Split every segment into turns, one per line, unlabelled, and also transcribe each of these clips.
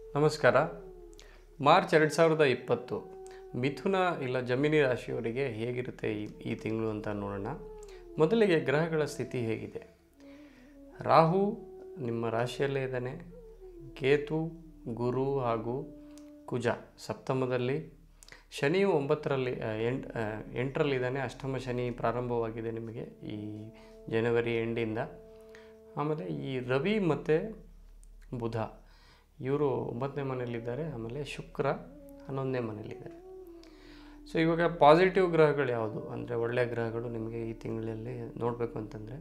ನಮಸ್ಕಾರ ಮಾರ್ಚ್ ಎರಡು ಸಾವಿರದ ಇಪ್ಪತ್ತು ಮಿಥುನ ಇಲ್ಲ ಜಮಿನಿ ರಾಶಿಯವರಿಗೆ ಹೇಗಿರುತ್ತೆ ಈ ಈ ತಿಂಗಳು ಅಂತ ನೋಡೋಣ ಮೊದಲಿಗೆ ಗ್ರಹಗಳ ಸ್ಥಿತಿ ಹೇಗಿದೆ ರಾಹು ನಿಮ್ಮ ರಾಶಿಯಲ್ಲೇ ಇದ್ದಾನೆ ಕೇತು ಗುರು ಹಾಗೂ ಕುಜ ಸಪ್ತಮದಲ್ಲಿ ಶನಿಯು ಒಂಬತ್ತರಲ್ಲಿ ಆ, ಎಂಟ್ ಆ, ಎಂಟರಲ್ಲಿದ್ದಾನೆ ಅಷ್ಟಮ ಶನಿ ಪ್ರಾರಂಭವಾಗಿದೆ ನಿಮಗೆ ಈ ಜನವರಿ ಎಂಡಿಂದ ಆಮೇಲೆ ಈ ರವಿ ಮತ್ತು ಬುಧ ಇವರು ಒಂಬತ್ತನೇ ಮನೆಯಲ್ಲಿದ್ದಾರೆ ಆಮೇಲೆ ಶುಕ್ರ ಹನ್ನೊಂದನೇ ಮನೆಯಲ್ಲಿದ್ದಾರೆ ಸೊ ಇವಾಗ ಪಾಸಿಟಿವ್ ಗ್ರಹಗಳು ಯಾವುದು ಅಂದರೆ ಒಳ್ಳೆಯ ಗ್ರಹಗಳು ನಿಮಗೆ ಈ ತಿಂಗಳಲ್ಲಿ ನೋಡಬೇಕು ಅಂತಂದರೆ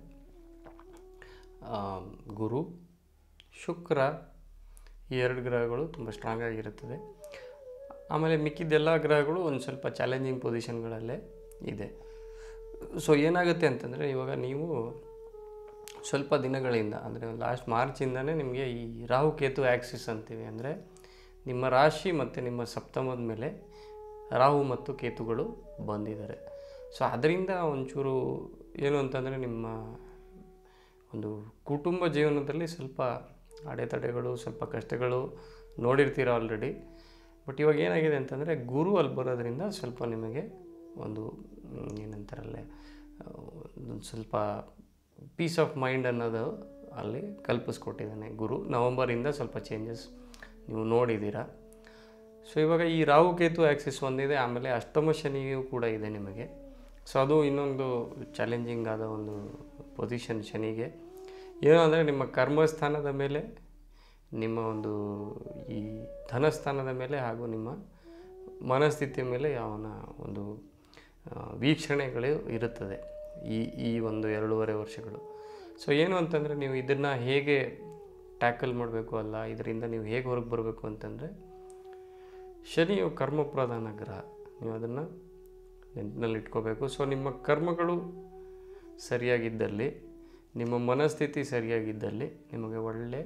ಗುರು ಶುಕ್ರ ಈ ಎರಡು ಗ್ರಹಗಳು ತುಂಬ ಸ್ಟ್ರಾಂಗ್ ಆಗಿರುತ್ತದೆ ಆಮೇಲೆ ಮಿಕ್ಕಿದ್ದೆಲ್ಲ ಗ್ರಹಗಳು ಒಂದು ಸ್ವಲ್ಪ ಚಾಲೆಂಜಿಂಗ್ ಪೊಸಿಷನ್ಗಳಲ್ಲೇ ಇದೆ ಸೊ ಏನಾಗುತ್ತೆ ಅಂತಂದರೆ ಇವಾಗ ನೀವು ಸ್ವಲ್ಪ ದಿನಗಳಿಂದ ಅಂದರೆ ಲಾಸ್ಟ್ ಮಾರ್ಚಿಂದನೇ ನಿಮಗೆ ಈ ರಾಹು ಕೇತು ಆ್ಯಕ್ಸಿಸ್ ಅಂತೀವಿ ಅಂದರೆ ನಿಮ್ಮ ರಾಶಿ ಮತ್ತು ನಿಮ್ಮ ಸಪ್ತಮದ ಮೇಲೆ ರಾಹು ಮತ್ತು ಕೇತುಗಳು ಬಂದಿದ್ದಾರೆ ಸೊ ಅದರಿಂದ ಒಂಚೂರು ಏನು ಅಂತಂದರೆ ನಿಮ್ಮ ಒಂದು ಕುಟುಂಬ ಜೀವನದಲ್ಲಿ ಸ್ವಲ್ಪ ಅಡೆತಡೆಗಳು ಸ್ವಲ್ಪ ಕಷ್ಟಗಳು ನೋಡಿರ್ತೀರ ಆಲ್ರೆಡಿ ಬಟ್ ಇವಾಗ ಏನಾಗಿದೆ ಅಂತಂದರೆ ಗುರು ಅಲ್ಲಿ ಬರೋದ್ರಿಂದ ಸ್ವಲ್ಪ ನಿಮಗೆ ಒಂದು ಮ್, ಏನಂತಾರಲ್ಲೇ ಒಂದು ಸ್ವಲ್ಪ ಪೀಸ್ ಆಫ್ ಮೈಂಡ್ ಅನ್ನೋದು ಅಲ್ಲಿ ಕಲ್ಪಿಸ್ಕೊಟ್ಟಿದ್ದಾನೆ ಗುರು ನವಂಬರಿಂದ ಸ್ವಲ್ಪ ಚೇಂಜಸ್ ನೀವು ನೋಡಿದ್ದೀರಾ ಸೊ ಇವಾಗ ಈ ರಾಹು ಕೇತು ಆ್ಯಕ್ಸಿಸ್ ಒಂದಿದೆ ಆಮೇಲೆ ಅಷ್ಟಮ ಶನಿಯೂ ಕೂಡ ಇದೆ ನಿಮಗೆ ಸೊ ಅದು ಇನ್ನೊಂದು ಚಾಲೆಂಜಿಂಗ್ ಆದ ಒಂದು ಪೊಸಿಷನ್ ಶನಿಗೆ ಏನು ಅಂದರೆ ನಿಮ್ಮ ಕರ್ಮಸ್ಥಾನದ ಮೇಲೆ ನಿಮ್ಮ ಒಂದು ಈ ಧನಸ್ಥಾನದ ಮೇಲೆ ಹಾಗೂ ನಿಮ್ಮ ಮನಸ್ಥಿತಿಯ ಮೇಲೆ ಅವನ ಒಂದು ಆ, ವೀಕ್ಷಣೆಗಳು ಇರುತ್ತದೆ ಈ ಈ ಒಂದು ಎರಡೂವರೆ ವರ್ಷಗಳು ಸೊ ಏನು ಅಂತಂದರೆ ನೀವು ಇದನ್ನು ಹೇಗೆ ಟ್ಯಾಕಲ್ ಮಾಡಬೇಕು ಅಲ್ಲ ಇದರಿಂದ ನೀವು ಹೇಗೆ ಹೊರಗೆ ಬರಬೇಕು ಅಂತಂದರೆ ಶನಿಯು ಕರ್ಮಪ್ರಧಾನ ಗ್ರಹ ನೀವು ಅದನ್ನು ನೆನಪಿನಲ್ಲಿ ಇಟ್ಕೋಬೇಕು ಸೊ ನಿಮ್ಮ ಕರ್ಮಗಳು ಸರಿಯಾಗಿದ್ದಲ್ಲಿ ನಿಮ್ಮ ಮನಸ್ಥಿತಿ ಸರಿಯಾಗಿದ್ದಲ್ಲಿ ನಿಮಗೆ ಒಳ್ಳೆ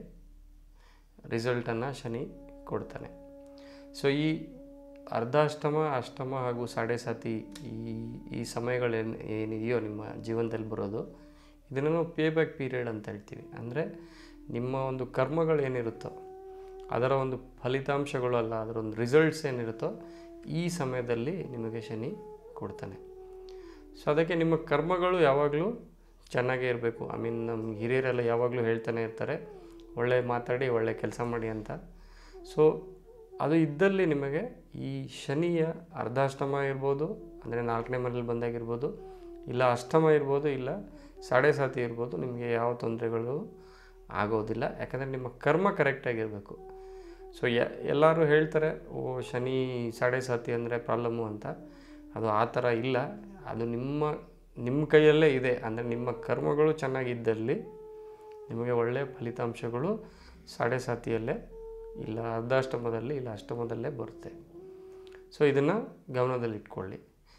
ರಿಸಲ್ಟನ್ನು ಶನಿ ಕೊಡ್ತಾನೆ ಸೊ ಈ ಅರ್ಧಾಷ್ಟಮ ಅಷ್ಟಮ ಹಾಗೂ ಸಾಡೆ ಸಾತಿ ಈ ಈ ಸಮಯಗಳೇನು ಏನಿದೆಯೋ ನಿಮ್ಮ ಜೀವನದಲ್ಲಿ ಬರೋದು ಇದನ್ನು ನಾವು ಪೇ ಬ್ಯಾಕ್ ಪೀರಿಯಡ್ ಅಂತ ಹೇಳ್ತೀವಿ ಅಂದರೆ ನಿಮ್ಮ ಒಂದು ಕರ್ಮಗಳೇನಿರುತ್ತೋ ಅದರ ಒಂದು ಫಲಿತಾಂಶಗಳು ಅಲ್ಲ ಅದರ ಒಂದು ರಿಸಲ್ಟ್ಸ್ ಏನಿರುತ್ತೋ ಈ ಸಮಯದಲ್ಲಿ ನಿಮಗೆ ಶನಿ ಕೊಡ್ತಾನೆ ಸೊ ಅದಕ್ಕೆ ನಿಮ್ಮ ಕರ್ಮಗಳು ಯಾವಾಗಲೂ ಚೆನ್ನಾಗೇ ಇರಬೇಕು ಐ ಮೀನ್ ನಮ್ಮ ಹಿರಿಯರೆಲ್ಲ ಯಾವಾಗಲೂ ಹೇಳ್ತಾನೆ ಇರ್ತಾರೆ ಒಳ್ಳೆ ಮಾತಾಡಿ ಒಳ್ಳೆ ಕೆಲಸ ಮಾಡಿ ಅಂತ ಸೊ ಅದು ಇದ್ದಲ್ಲಿ ನಿಮಗೆ ಈ ಶನಿಯ ಅರ್ಧಾಷ್ಟಮ ಇರ್ಬೋದು ಅಂದರೆ ನಾಲ್ಕನೇ ಮನೇಲಿ ಬಂದಾಗಿರ್ಬೋದು ಇಲ್ಲ ಅಷ್ಟಮ ಇರ್ಬೋದು ಇಲ್ಲ ಸಾಡೆ ಸಾತಿ ಇರ್ಬೋದು ನಿಮಗೆ ಯಾವ ತೊಂದರೆಗಳು ಆಗೋದಿಲ್ಲ ಯಾಕಂದರೆ ನಿಮ್ಮ ಕರ್ಮ ಕರೆಕ್ಟಾಗಿರಬೇಕು ಸೊ ಯ ಎಲ್ಲರೂ ಹೇಳ್ತಾರೆ ಓ ಶನಿ ಸಾಡೆ ಸಾತಿ ಅಂದರೆ ಪ್ರಾಬ್ಲಮ್ಮು ಅಂತ ಅದು ಆ ಥರ ಇಲ್ಲ ಅದು ನಿಮ್ಮ ನಿಮ್ಮ ಕೈಯಲ್ಲೇ ಇದೆ ಅಂದರೆ ನಿಮ್ಮ ಕರ್ಮಗಳು ಚೆನ್ನಾಗಿದ್ದಲ್ಲಿ ನಿಮಗೆ ಒಳ್ಳೆಯ ಫಲಿತಾಂಶಗಳು ಸಾಡೆ ಸಾತಿಯಲ್ಲೇ ಇಲ್ಲ ಅರ್ಧಾಷ್ಟಮದಲ್ಲಿ ಇಲ್ಲ ಅಷ್ಟಮದಲ್ಲೇ ಬರುತ್ತೆ ಸೊ ಇದನ್ನು ಗಮನದಲ್ಲಿಟ್ಕೊಳ್ಳಿ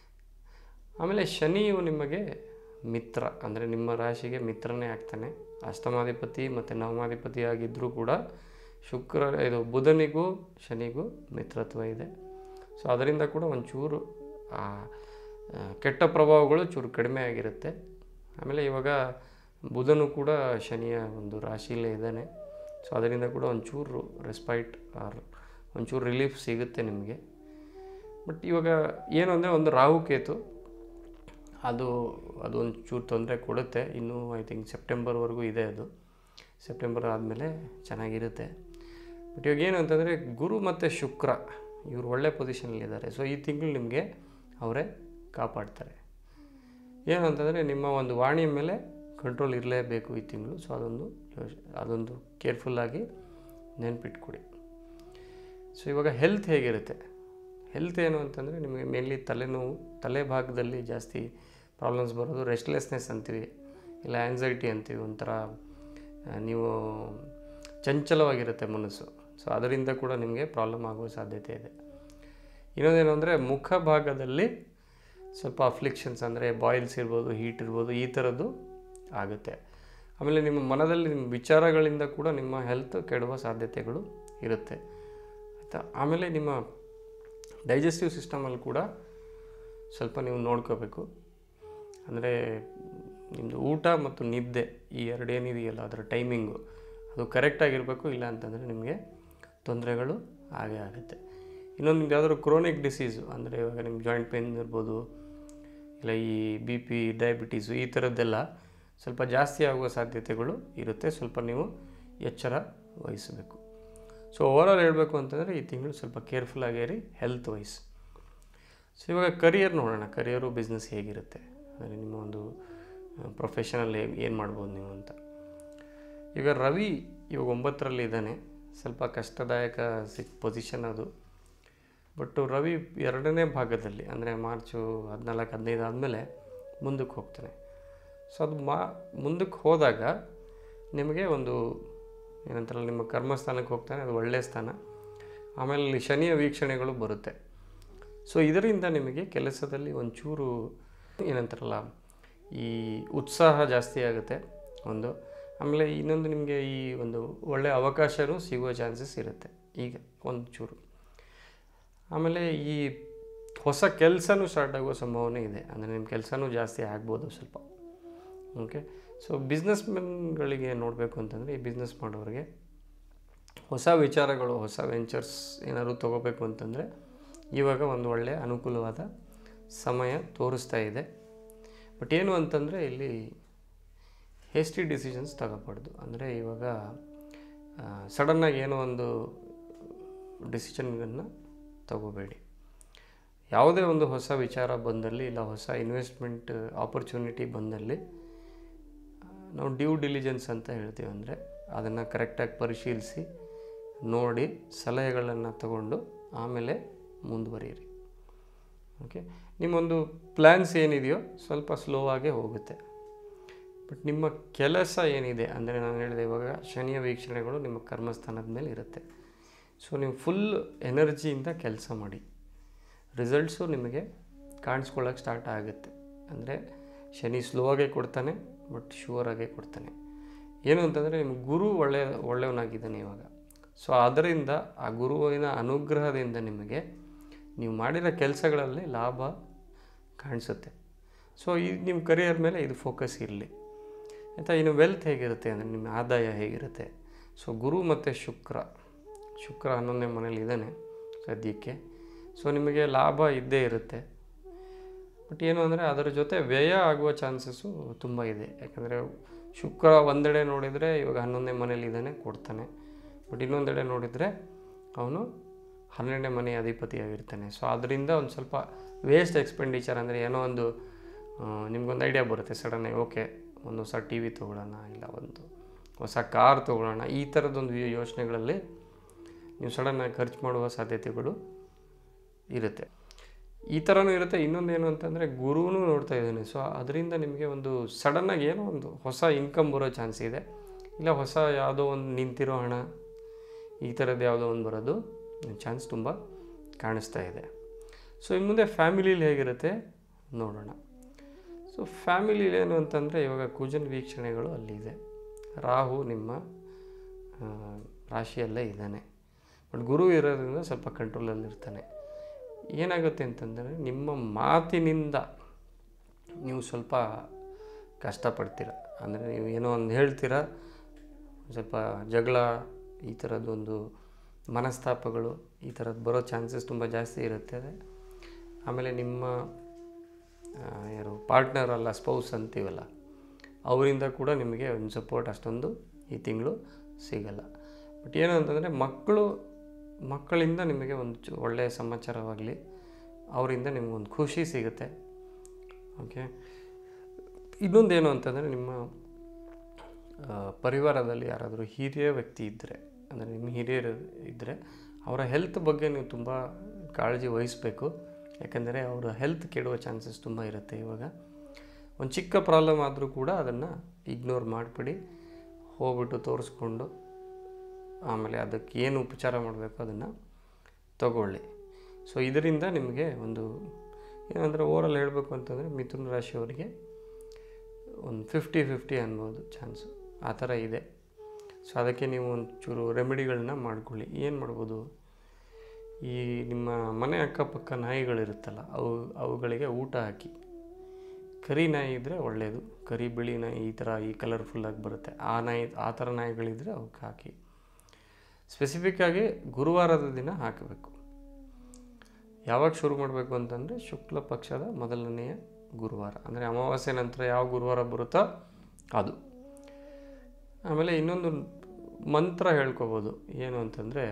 ಆಮೇಲೆ ಶನಿಯು ನಿಮಗೆ ಮಿತ್ರ ಅಂದರೆ ನಿಮ್ಮ ರಾಶಿಗೆ ಮಿತ್ರನೇ ಆಗ್ತಾನೆ ಅಷ್ಟಮಾಧಿಪತಿ ಮತ್ತು ನವಮಾಧಿಪತಿ ಆಗಿದ್ದರೂ ಕೂಡ ಶುಕ್ರ ಇದು ಬುಧನಿಗೂ ಶನಿಗೂ ಮಿತ್ರತ್ವ ಇದೆ ಸೊ ಅದರಿಂದ ಕೂಡ ಒಂಚೂರು ಆ, ಆ, ಕೆಟ್ಟ ಪ್ರಭಾವಗಳು ಚೂರು ಕಡಿಮೆ ಆಗಿರುತ್ತೆ ಆಮೇಲೆ ಇವಾಗ ಬುಧನು ಕೂಡ ಶನಿಯ ಒಂದು ರಾಶಿಯಲ್ಲೇ ಇದ್ದಾನೆ ಸೊ ಅದರಿಂದ ಕೂಡ ಒಂಚೂರು ರೆಸ್ಪೈಟ್ ಆರ್ ಒಂಚೂರು ರಿಲೀಫ್ ಸಿಗುತ್ತೆ ನಿಮಗೆ ಬಟ್ ಇವಾಗ ಏನು ಅಂದರೆ ಒಂದು ರಾಹು ಕೇತು ಅದು ಅದು ಒಂದು ಚೂರು ತೊಂದರೆ ಕೊಡುತ್ತೆ ಇನ್ನೂ ಐ ಥಿಂಕ್ ಸೆಪ್ಟೆಂಬರ್ವರೆಗೂ ಇದೆ ಅದು ಸೆಪ್ಟೆಂಬರ್ ಆದಮೇಲೆ ಚೆನ್ನಾಗಿರುತ್ತೆ ಬಟ್ ಇವಾಗ ಏನು ಅಂತಂದರೆ ಗುರು ಮತ್ತು ಶುಕ್ರ ಇವರು ಒಳ್ಳೆ ಪೊಸಿಷನಲ್ಲಿದ್ದಾರೆ ಸೊ ಈ ತಿಂಗಳು ನಿಮಗೆ ಅವರೇ ಕಾಪಾಡ್ತಾರೆ ಏನು ಅಂತಂದರೆ ನಿಮ್ಮ ಒಂದು ವಾಣಿಯ ಮೇಲೆ ಕಂಟ್ರೋಲ್ ಇರಲೇಬೇಕು ಈ ತಿಂಗಳು ಸೊ ಅದೊಂದು ಯೋಚ್- ಅದೊಂದು ಕೇರ್ಫುಲ್ಲಾಗಿ ನೆನ್ಪಿಟ್ಕೊಡಿ ಸೊ ಇವಾಗ ಹೆಲ್ತ್ ಹೇಗಿರುತ್ತೆ ಹೆಲ್ತ್ ಏನು ಅಂತಂದರೆ ನಿಮಗೆ ಮೇನ್ಲಿ ತಲೆನೋವು ತಲೆ ಭಾಗದಲ್ಲಿ ಜಾಸ್ತಿ ಪ್ರಾಬ್ಲಮ್ಸ್ ಬರೋದು ರೆಸ್ಟ್ಲೆಸ್ನೆಸ್ ಅಂತೀವಿ ಇಲ್ಲ ಆ್ಯನ್ಸೈಟಿ ಅಂತೀವಿ ಒಂಥರ ಆ, ನೀವು ಚಂಚಲವಾಗಿರುತ್ತೆ ಮನಸ್ಸು ಸೊ ಅದರಿಂದ ಕೂಡ ನಿಮಗೆ ಪ್ರಾಬ್ಲಮ್ ಆಗುವ ಸಾಧ್ಯತೆ ಇದೆ ಇನ್ನೊಂದೇನು ಅಂದರೆ ಮುಖ ಭಾಗದಲ್ಲಿ ಸ್ವಲ್ಪ ಅಫ್ಲಿಕ್ಷನ್ಸ್ ಅಂದರೆ ಬಾಯ್ಲ್ಸ್ ಇರ್ಬೋದು ಹೀಟ್ ಇರ್ಬೋದು ಈ ಥರದ್ದು ಆಗುತ್ತೆ ಆಮೇಲೆ ನಿಮ್ಮ ಮನದಲ್ಲಿ ನಿಮ್ಮ ವಿಚಾರಗಳಿಂದ ಕೂಡ ನಿಮ್ಮ ಹೆಲ್ತ್ ಕೆಡುವ ಸಾಧ್ಯತೆಗಳು ಇರುತ್ತೆ ಆಯಿತಾ ಆಮೇಲೆ ನಿಮ್ಮ ಡೈಜೆಸ್ಟಿವ್ ಸಿಸ್ಟಮಲ್ಲಿ ಕೂಡ ಸ್ವಲ್ಪ ನೀವು ನೋಡ್ಕೋಬೇಕು ಅಂದರೆ ನಿಮ್ಮದು ಊಟ ಮತ್ತು ನಿದ್ದೆ ಈ ಎರಡೇನಿದೆಯಲ್ಲ ಅದರ ಟೈಮಿಂಗು ಅದು ಕರೆಕ್ಟಾಗಿರಬೇಕು ಇಲ್ಲ ಅಂತಂದರೆ ನಿಮಗೆ ತೊಂದರೆಗಳು ಆಗೇ ಆಗುತ್ತೆ ಇನ್ನೊಂದು ನಿಮ್ಗೆ ಯಾವ್ದಾದ್ರು ಕ್ರೋನಿಕ್ ಡಿಸೀಸು ಅಂದರೆ ಇವಾಗ ನಿಮ್ಗೆ ಜಾಯಿಂಟ್ ಪೇನ್ ಇರ್ಬೋದು ಇಲ್ಲ ಈ ಬಿ ಪಿ ಡಯಾಬಿಟೀಸು ಈ ಥರದ್ದೆಲ್ಲ ಸ್ವಲ್ಪ ಜಾಸ್ತಿ ಆಗುವ ಸಾಧ್ಯತೆಗಳು ಇರುತ್ತೆ ಸ್ವಲ್ಪ ನೀವು ಎಚ್ಚರ ವಹಿಸಬೇಕು ಸೊ ಓವರಾಲ್ ಹೇಳಬೇಕು ಅಂತಂದರೆ ಈ ತಿಂಗಳು ಸ್ವಲ್ಪ ಕೇರ್ಫುಲ್ ಆಗಿರಿ ಹೆಲ್ತ್ ವೈಸ್ ಸೊ ಇವಾಗ ಕರಿಯರ್ ನೋಡೋಣ ಕರಿಯರು ಬಿಸ್ನೆಸ್ ಹೇಗಿರುತ್ತೆ ಅಂದರೆ ನಿಮ್ಮ ಒಂದು ಪ್ರೊಫೆಷನಲ್ ಏನು ಮಾಡ್ಬೋದು ನೀವು ಅಂತ ಈಗ ರವಿ ಇವಾಗ ಒಂಬತ್ತರಲ್ಲಿ ಇದ್ದಾನೆ ಸ್ವಲ್ಪ ಕಷ್ಟದಾಯಕ ಸಿಕ್ ಪೊಸಿಷನ್ ಅದು ಬಟ್ ರವಿ ಎರಡನೇ ಭಾಗದಲ್ಲಿ ಅಂದರೆ ಮಾರ್ಚು ಹದಿನಾಲ್ಕು ಹದಿನೈದು ಆದಮೇಲೆ ಮುಂದಕ್ಕೆ ಹೋಗ್ತಾನೆ ಸೊ ಅದು ಮಾ ಮುಂದಕ್ಕೆ ಹೋದಾಗ ನಿಮಗೆ ಒಂದು ಏನಂತಾರಲ್ಲ ನಿಮ್ಮ ಕರ್ಮಸ್ಥಾನಕ್ಕೆ ಹೋಗ್ತಾನೆ ಅದು ಒಳ್ಳೆಯ ಸ್ಥಾನ ಆಮೇಲೆ ಇಲ್ಲಿ ಶನಿಯ ವೀಕ್ಷಣೆಗಳು ಬರುತ್ತೆ ಸೊ ಇದರಿಂದ ನಿಮಗೆ ಕೆಲಸದಲ್ಲಿ ಒಂಚೂರು ಏನಂತಾರಲ್ಲ ಈ ಉತ್ಸಾಹ ಜಾಸ್ತಿ ಆಗುತ್ತೆ ಒಂದು ಆಮೇಲೆ ಇನ್ನೊಂದು ನಿಮಗೆ ಈ ಒಂದು ಒಳ್ಳೆಯ ಅವಕಾಶವೂ ಸಿಗುವ ಚಾನ್ಸಸ್ ಇರುತ್ತೆ ಈಗ ಒಂದು ಚೂರು ಆಮೇಲೆ ಈ ಹೊಸ ಕೆಲಸನೂ ಸ್ಟಾರ್ಟ್ ಆಗುವ ಸಂಭಾವನೆ ಇದೆ ಅಂದರೆ ನಿಮ್ಮ ಕೆಲಸನೂ ಜಾಸ್ತಿ ಆಗ್ಬೋದು ಸ್ವಲ್ಪ ಓಕೆ ಸೊ ಬಿಸ್ನೆಸ್ಮೆನ್ಗಳಿಗೆ ನೋಡಬೇಕು ಅಂತಂದರೆ ಈ ಬಿಸ್ನೆಸ್ ಮಾಡೋರಿಗೆ ಹೊಸ ವಿಚಾರಗಳು ಹೊಸ ವೆಂಚರ್ಸ್ ಏನಾದರೂ ತೊಗೋಬೇಕು ಅಂತಂದರೆ ಇವಾಗ ಒಂದು ಒಳ್ಳೆಯ ಅನುಕೂಲವಾದ ಸಮಯ ತೋರಿಸ್ತಾ ಇದೆ ಬಟ್ ಏನು ಅಂತಂದರೆ ಇಲ್ಲಿ ಹೇಸ್ಟಿ ಡಿಸಿಷನ್ಸ್ ತಗೋಬಾರ್ದು ಅಂದರೆ ಇವಾಗ ಸಡನ್ನಾಗಿ ಏನೋ ಒಂದು ಡಿಸಿಷನ್ಗಳನ್ನು ತಗೋಬೇಡಿ ಯಾವುದೇ ಒಂದು ಹೊಸ ವಿಚಾರ ಬಂದಲ್ಲಿ ಇಲ್ಲ ಹೊಸ ಇನ್ವೆಸ್ಟ್ಮೆಂಟ್ ಆಪರ್ಚುನಿಟಿ ಬಂದಲ್ಲಿ ಆ, ನಾವು ಡ್ಯೂ ಡಿಲಿಜೆನ್ಸ್ ಅಂತ ಹೇಳ್ತೀವಿ ಅಂದರೆ ಅದನ್ನು ಕರೆಕ್ಟಾಗಿ ಪರಿಶೀಲಿಸಿ ನೋಡಿ ಸಲಹೆಗಳನ್ನು ತಗೊಂಡು ಆಮೇಲೆ ಮುಂದುವರಿಯಿರಿ ಓಕೆ ನಿಮ್ಮೊಂದು ಪ್ಲ್ಯಾನ್ಸ್ ಏನಿದೆಯೋ ಸ್ವಲ್ಪ ಸ್ಲೋ ಆಗೇ ಹೋಗುತ್ತೆ ಬಟ್ ನಿಮ್ಮ ಕೆಲಸ ಏನಿದೆ ಅಂದರೆ ನಾನು ಹೇಳಿದೆ ಇವಾಗ ಶನಿಯ ವೀಕ್ಷಣೆಗಳು ನಿಮ್ಮ ಕರ್ಮಸ್ಥಾನದ ಮೇಲೆ ಇರುತ್ತೆ ಸೊ ನೀವು ಫುಲ್ ಎನರ್ಜಿಯಿಂದ ಕೆಲಸ ಮಾಡಿ ರಿಸಲ್ಟ್ಸು ನಿಮಗೆ ಕಾಣಿಸ್ಕೊಳ್ಳೋಕೆ ಸ್ಟಾರ್ಟ್ ಆಗುತ್ತೆ ಅಂದರೆ ಶನಿ ಸ್ಲೋ ಆಗೇ ಕೊಡ್ತಾನೆ ಬಟ್ ಶೂರ್ ಆಗೇ ಕೊಡ್ತಾನೆ ಏನು ಅಂತಂದರೆ ನಿಮ್ಮ ಗುರು ಒಳ್ಳೆಯ ಒಳ್ಳೆಯವನಾಗಿದ್ದಾನೆ ಇವಾಗ ಸೊ ಅದರಿಂದ ಆ ಗುರುವಿನ ಅನುಗ್ರಹದಿಂದ ನಿಮಗೆ ನೀವು ಮಾಡಿರೋ ಕೆಲಸಗಳಲ್ಲಿ ಲಾಭ ಕಾಣಿಸುತ್ತೆ ಸೊ ಈ ನಿಮ್ಮ ಕರಿಯರ್ ಮೇಲೆ ಇದು ಫೋಕಸ್ ಇರಲಿ ಆಯಿತಾ ಇನ್ನು ವೆಲ್ತ್ ಹೇಗಿರುತ್ತೆ ಅಂದರೆ ನಿಮ್ಮ ಆದಾಯ ಹೇಗಿರುತ್ತೆ ಸೊ ಗುರು ಮತ್ತು ಶುಕ್ರ ಶುಕ್ರ ಹನ್ನೊಂದನೇ ಮನೇಲಿ ಇದ್ದಾನೆ ಸದ್ಯಕ್ಕೆ ಸೊ ನಿಮಗೆ ಲಾಭ ಇದ್ದೇ ಇರುತ್ತೆ ಬಟ್ ಏನು ಅಂದರೆ ಅದರ ಜೊತೆ ವ್ಯಯ ಆಗುವ ಚಾನ್ಸಸ್ಸು ತುಂಬ ಇದೆ ಯಾಕಂದರೆ ಶುಕ್ರ ಒಂದೆಡೆ ನೋಡಿದರೆ ಇವಾಗ ಹನ್ನೊಂದನೇ ಮನೇಲಿ ಇದ್ದಾನೆ ಕೊಡ್ತಾನೆ ಬಟ್ ಇನ್ನೊಂದೆಡೆ ನೋಡಿದರೆ ಅವನು ಹನ್ನೆರಡನೇ ಮನೆ ಅಧಿಪತಿಯಾಗಿರ್ತಾನೆ ಸೊ ಅದರಿಂದ ಒಂದು ಸ್ವಲ್ಪ ವೇಸ್ಟ್ ಎಕ್ಸ್ಪೆಂಡಿಚರ್ ಅಂದರೆ ಏನೋ ಒಂದು ಆ, ನಿಮ್ಗೊಂದು ಐಡಿಯಾ ಬರುತ್ತೆ ಸಡನ್ನಾಗಿ ಓಕೆ ಒಂದು ಹೊಸ ಟಿ ವಿ ತೊಗೊಳ್ಳೋಣ ಇಲ್ಲ ಒಂದು ಹೊಸ ಕಾರ್ ತೊಗೊಳ್ಳೋಣ ಈ ಥರದೊಂದು ಯೋಚನೆಗಳಲ್ಲಿ ನೀವು ಸಡನ್ನಾಗಿ ಖರ್ಚು ಮಾಡುವ ಸಾಧ್ಯತೆಗಳು ಇರುತ್ತೆ ಈ ಥರನೂ ಇರುತ್ತೆ ಇನ್ನೊಂದೇನು ಅಂತಂದರೆ ಗುರುವೂ ನೋಡ್ತಾ ಇದ್ದಾನೆ ಸೊ ಅದರಿಂದ ನಿಮಗೆ ಒಂದು ಸಡನ್ನಾಗಿ ಏನೋ ಒಂದು ಹೊಸ ಇನ್ಕಮ್ ಬರೋ ಚಾನ್ಸ್ ಇದೆ ಇಲ್ಲ ಹೊಸ ಯಾವುದೋ ಒಂದು ನಿಂತಿರೋ ಹಣ ಈ ಥರದ್ದು ಯಾವುದೋ ಒಂದು ಬರೋದು ಚಾನ್ಸ್ ತುಂಬ ಕಾಣಿಸ್ತಾ ಇದೆ ಸೊ ಇನ್ನು ಮುಂದೆ ಫ್ಯಾಮಿಲೀಲಿ ಹೇಗಿರುತ್ತೆ ನೋಡೋಣ ಸೊ ಫ್ಯಾಮಿಲಿಲಿ ಏನು ಅಂತಂದರೆ ಇವಾಗ ಕುಜನ್ ವೀಕ್ಷಣೆಗಳು ಅಲ್ಲಿದೆ ರಾಹು ನಿಮ್ಮ ಆ, ರಾಶಿಯಲ್ಲೇ ಇದ್ದಾನೆ ಬಟ್ ಗುರು ಇರೋದ್ರಿಂದ ಸ್ವಲ್ಪ ಕಂಟ್ರೋಲಲ್ಲಿರ್ತಾನೆ ಏನಾಗುತ್ತೆ ಅಂತಂದರೆ ನಿಮ್ಮ ಮಾತಿನಿಂದ ನೀವು ಸ್ವಲ್ಪ ಕಷ್ಟಪಡ್ತೀರ ಅಂದರೆ ನೀವು ಏನೋ ಒಂದು ಹೇಳ್ತೀರ ಸ್ವಲ್ಪ ಜಗಳ ಈ ಥರದ್ದೊಂದು ಮನಸ್ತಾಪಗಳು ಈ ಥರದ್ದು ಬರೋ ಚಾನ್ಸಸ್ ತುಂಬ ಜಾಸ್ತಿ ಇರುತ್ತೆ ಆಮೇಲೆ ನಿಮ್ಮ ಆ, ಯಾರು ಪಾರ್ಟ್ನರ್ ಅಲ್ಲ ಸ್ಪೌಸ್ ಅಂತೀವಲ್ಲ ಅವರಿಂದ ಕೂಡ ನಿಮಗೆ ಒಂದು ಸಪೋರ್ಟ್ ಅಷ್ಟೊಂದು ಈ ತಿಂಗಳು ಸಿಗಲ್ಲ ಬಟ್ ಏನು ಅಂತಂದರೆ ಮಕ್ಕಳು ಮಕ್ಕಳಿಂದ ನಿಮಗೆ ಒಂದು ಚು- ಒಳ್ಳೆಯ ಸಮಾಚಾರವಾಗಲಿ ಅವರಿಂದ ನಿಮಗೊಂದು ಖುಷಿ ಸಿಗುತ್ತೆ ಓಕೆ ಇನ್ನೊಂದೇನು ಅಂತಂದರೆ ನಿಮ್ಮ ಆ, ಪರಿವಾರದಲ್ಲಿ ಯಾರಾದರೂ ಹಿರಿಯ ವ್ಯಕ್ತಿ ಇದ್ದರೆ ಅಂದರೆ ನಿಮ್ಮ ಹಿರಿಯರು ಇದ್ದರೆ ಅವರ ಹೆಲ್ತ್ ಬಗ್ಗೆ ನೀವು ತುಂಬ ಕಾಳಜಿ ವಹಿಸಬೇಕು ಯಾಕಂದರೆ ಅವರ ಹೆಲ್ತ್ ಕೆಡುವ ಚಾನ್ಸಸ್ ತುಂಬ ಇರುತ್ತೆ ಇವಾಗ ಒಂದು ಚಿಕ್ಕ ಪ್ರಾಬ್ಲಮ್ ಆದರೂ ಕೂಡ ಅದನ್ನು ಇಗ್ನೋರ್ ಮಾಡಿಬಿಡಿ ಹೋಗ್ಬಿಟ್ಟು ತೋರಿಸ್ಕೊಂಡು ಆಮೇಲೆ ಅದಕ್ಕೆ ಏನು ಉಪಚಾರ ಮಾಡಬೇಕು ಅದನ್ನು ತಗೊಳ್ಳಿ ಸೊ ಇದರಿಂದ ನಿಮಗೆ ಒಂದು ಏನಂದರೆ ಓವರಾಲ್ ಹೇಳಬೇಕು ಅಂತಂದರೆ ಮಿಥುನ ರಾಶಿಯವರಿಗೆ ಒಂದು ಫಿಫ್ಟಿ ಫಿಫ್ಟಿ ಅನ್ಬೋದು ಚಾನ್ಸು ಆ ಥರ ಇದೆ ಸೊ ಅದಕ್ಕೆ ನೀವು ಒಂಚೂರು ರೆಮಿಡಿಗಳನ್ನ ಮಾಡ್ಕೊಳ್ಳಿ ಏನು ಮಾಡ್ಬೋದು ಈ ನಿಮ್ಮ ಮನೆ ಅಕ್ಕಪಕ್ಕ ನಾಯಿಗಳಿರುತ್ತಲ್ಲ ಅವು ಅವುಗಳಿಗೆ ಊಟ ಹಾಕಿ ಕರಿ ನಾಯಿ ಇದ್ದರೆ ಒಳ್ಳೆಯದು ಕರಿ ಬಿಳಿ ನಾಯಿ ಈ ಥರ ಈ ಕಲರ್ಫುಲ್ಲಾಗಿ ಬರುತ್ತೆ ಆ ನಾಯಿ ಆ ಥರ ನಾಯಿಗಳಿದ್ದರೆ ಅವಕ್ಕೆ ಹಾಕಿ ಸ್ಪೆಸಿಫಿಕ್ಕಾಗಿ ಗುರುವಾರದ ದಿನ ಹಾಕಬೇಕು ಯಾವಾಗ ಶುರು ಮಾಡಬೇಕು ಅಂತಂದರೆ ಶುಕ್ಲ ಪಕ್ಷದ ಮೊದಲನೆಯ ಗುರುವಾರ ಅಂದರೆ ಅಮಾವಾಸ್ಯೆ ನಂತರ ಯಾವ ಗುರುವಾರ ಬರುತ್ತೋ ಅದು ಆಮೇಲೆ ಇನ್ನೊಂದು ಮಂತ್ರ ಹೇಳ್ಕೊಬೋದು ಏನು ಅಂತಂದರೆ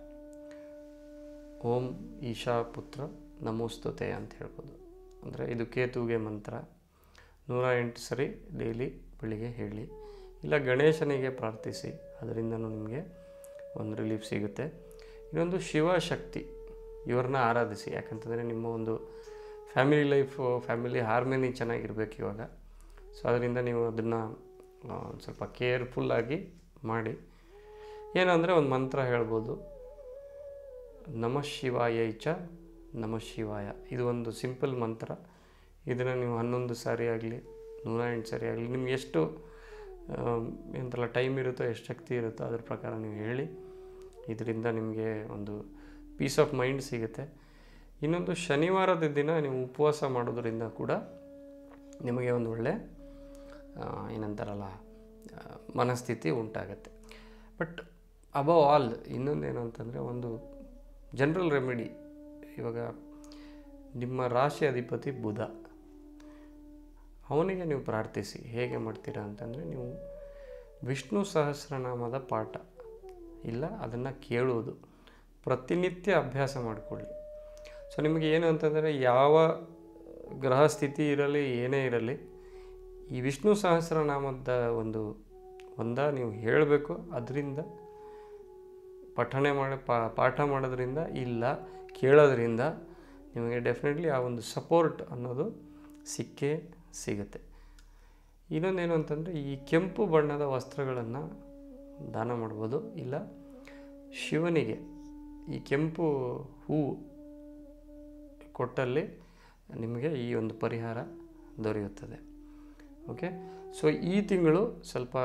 ಓಂ ಈಶಾ ಪುತ್ರ ನಮೋಸ್ತುತೆ ಅಂತ ಹೇಳ್ಬೋದು ಅಂದರೆ ಇದು ಕೇತುವಿಗೆ ಮಂತ್ರ ನೂರ ಎಂಟು ಸರಿ ಡೈಲಿ ಬೆಳಿಗ್ಗೆ ಹೇಳಿ ಇಲ್ಲ ಗಣೇಶನಿಗೆ ಪ್ರಾರ್ಥಿಸಿ ಅದರಿಂದನೂ ನಿಮಗೆ ಒಂದು ರಿಲೀಫ್ ಸಿಗುತ್ತೆ ಇನ್ನೊಂದು ಶಿವಶಕ್ತಿ ಇವ್ರನ್ನ ಆರಾಧಿಸಿ ಯಾಕಂತಂದರೆ ನಿಮ್ಮ ಒಂದು ಫ್ಯಾಮಿಲಿ ಲೈಫು ಫ್ಯಾಮಿಲಿ ಹಾರ್ಮನಿ ಚೆನ್ನಾಗಿರ್ಬೇಕು ಇವಾಗ ಸೊ ಅದರಿಂದ ನೀವು ಅದನ್ನು ಸ್ವಲ್ಪ ಕೇರ್ಫುಲ್ಲಾಗಿ ಮಾಡಿ ಏನಂದರೆ ಒಂದು ಮಂತ್ರ ಹೇಳ್ಬೋದು ನಮ ಶಿವಾಯ ಚ ನಮ ಶಿವಾಯ ಇದು ಒಂದು ಸಿಂಪಲ್ ಮಂತ್ರ ಇದನ್ನು ನೀವು ಹನ್ನೊಂದು ಸಾರಿ ಆಗಲಿ ನೂರ ಎಂಟು ಸಾರಿ ಆಗಲಿ ನಿಮ್ಗೆ ಎಷ್ಟು ಎಂತೆಲ್ಲ ಟೈಮ್ ಇರುತ್ತೋ ಎಷ್ಟು ಶಕ್ತಿ ಇರುತ್ತೋ ಅದ್ರ ಪ್ರಕಾರ ನೀವು ಹೇಳಿ ಇದರಿಂದ ನಿಮಗೆ ಒಂದು ಪೀಸ್ ಆಫ್ ಮೈಂಡ್ ಸಿಗುತ್ತೆ ಇನ್ನೊಂದು ಶನಿವಾರದ ದಿನ ನೀವು ಉಪವಾಸ ಮಾಡೋದ್ರಿಂದ ಕೂಡ ನಿಮಗೆ ಒಂದು ಒಳ್ಳೆ ಆ, ಏನಂತಾರಲ್ಲ ಆ, ಮನಸ್ಥಿತಿ ಉಂಟಾಗತ್ತೆ ಬಟ್ ಅಬವ್ ಆಲ್ ಇನ್ನೊಂದೇನು ಅಂತಂದರೆ ಒಂದು ಜನರಲ್ ರೆಮಿಡಿ ಇವಾಗ ನಿಮ್ಮ ರಾಶಿ ಅಧಿಪತಿ ಬುಧ ಅವನಿಗೆ ನೀವು ಪ್ರಾರ್ಥಿಸಿ ಹೇಗೆ ಮಾಡ್ತೀರಾ ಅಂತಂದರೆ ನೀವು ವಿಷ್ಣು ಸಹಸ್ರನಾಮದ ಪಾಠ ಇಲ್ಲ ಅದನ್ನು ಕೇಳುವುದು ಪ್ರತಿನಿತ್ಯ ಅಭ್ಯಾಸ ಮಾಡಿಕೊಳ್ಳಿ ಸೊ ನಿಮಗೆ ಏನು ಅಂತಂದರೆ ಯಾವ ಗ್ರಹ ಸ್ಥಿತಿ ಇರಲಿ ಏನೇ ಇರಲಿ ಈ ವಿಷ್ಣು ಸಹಸ್ರನಾಮದ ಒಂದು ಒಂದ ನೀವು ಹೇಳಬೇಕು ಅದರಿಂದ ಪಠಣೆ ಮಾಡಿ ಪಾ ಪಾಠ ಮಾಡೋದ್ರಿಂದ ಇಲ್ಲ ಕೇಳೋದ್ರಿಂದ ನಿಮಗೆ ಡೆಫಿನೆಟ್ಲಿ ಆ ಒಂದು ಸಪೋರ್ಟ್ ಅನ್ನೋದು ಸಿಕ್ಕೇ ಸಿಗುತ್ತೆ ಇನ್ನೊಂದೇನು ಅಂತಂದರೆ ಈ ಕೆಂಪು ಬಣ್ಣದ ವಸ್ತ್ರಗಳನ್ನು ದಾನ ಮಾಡ್ಬೋದು ಇಲ್ಲ ಶಿವನಿಗೆ ಈ ಕೆಂಪು ಹೂವು ಕೊಟ್ಟಲ್ಲಿ ನಿಮಗೆ ಈ ಒಂದು ಪರಿಹಾರ ದೊರೆಯುತ್ತದೆ ಓಕೆ ಸೊ ಈ ತಿಂಗಳು ಸ್ವಲ್ಪ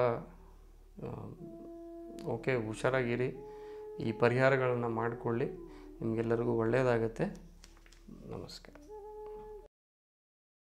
ಓಕೆ ಹುಷಾರಾಗಿರಿ ಈ ಪರಿಹಾರಗಳನ್ನು ಮಾಡಿಕೊಳ್ಳಿ ನಿಮಗೆಲ್ಲರಿಗೂ ಒಳ್ಳೆಯದಾಗತ್ತೆ ನಮಸ್ಕಾರ